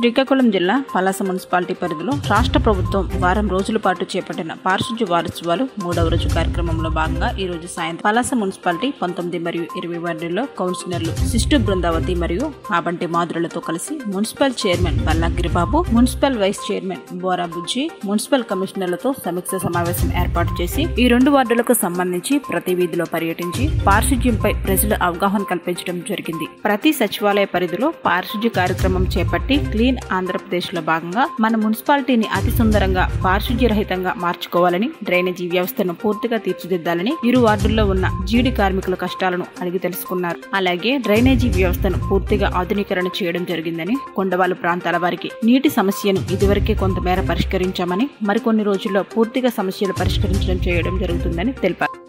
శ్రీకాకుళం జిల్లా పలాస మున్సిపాలిటీ పరిధిలో రాష్ట్ర ప్రభుత్వం వారం రోజుల పాటు చేపట్టిన పారిశుధ్య వారోత్సవాలు మూడవ రోజు కార్యక్రమంలో భాగంగా ఈ రోజు సాయంత్రం పలాస మున్సిపాలిటీ పంతొమ్మిది మరియు ఇరవై వార్డుల్లో కౌన్సిలర్లు సిస్టు బృందావతి మరియు ఆబంటి మాధురులతో కలిసి municipal chairman Balla Giribabu municipal vice chairman Bora Bujji municipal కమిషనర్లతో సమీక్ష సమావేశం ఏర్పాటు చేసి ఈ రెండు వార్డులకు సంబంధించి ప్రతి వీధిలో పర్యటించి పారిశుధ్యంపై ప్రజలు అవగాహన కల్పించడం జరిగింది ప్రతి సచివాలయ పరిధిలో పారిశుధ్య కార్యక్రమం చేపట్టి క్లీన్ ఆంధ్రప్రదేశ్ లో భాగంగా మన మున్సిపాలిటీని అతి సుందరంగా పారిశుధ్య రహితంగా మార్చుకోవాలని డ్రైనేజీ వ్యవస్థను పూర్తిగా తీర్చిదిద్దాలని ఇరు వార్డుల్లో ఉన్న జీడి కార్మికుల కష్టాలను అడిగి తెలుసుకున్నారు అలాగే డ్రైనేజీ వ్యవస్థను పూర్తిగా ఆధునీకరణ చేయడం జరిగిందని కొండవాళ్ళు ప్రాంతాల వారికి నీటి సమస్యను ఇదివరకే కొంతమేర పరిష్కరించామని మరికొన్ని రోజుల్లో పూర్తిగా సమస్యలు పరిష్కరించడం చేయడం జరుగుతుందని తెలిపారు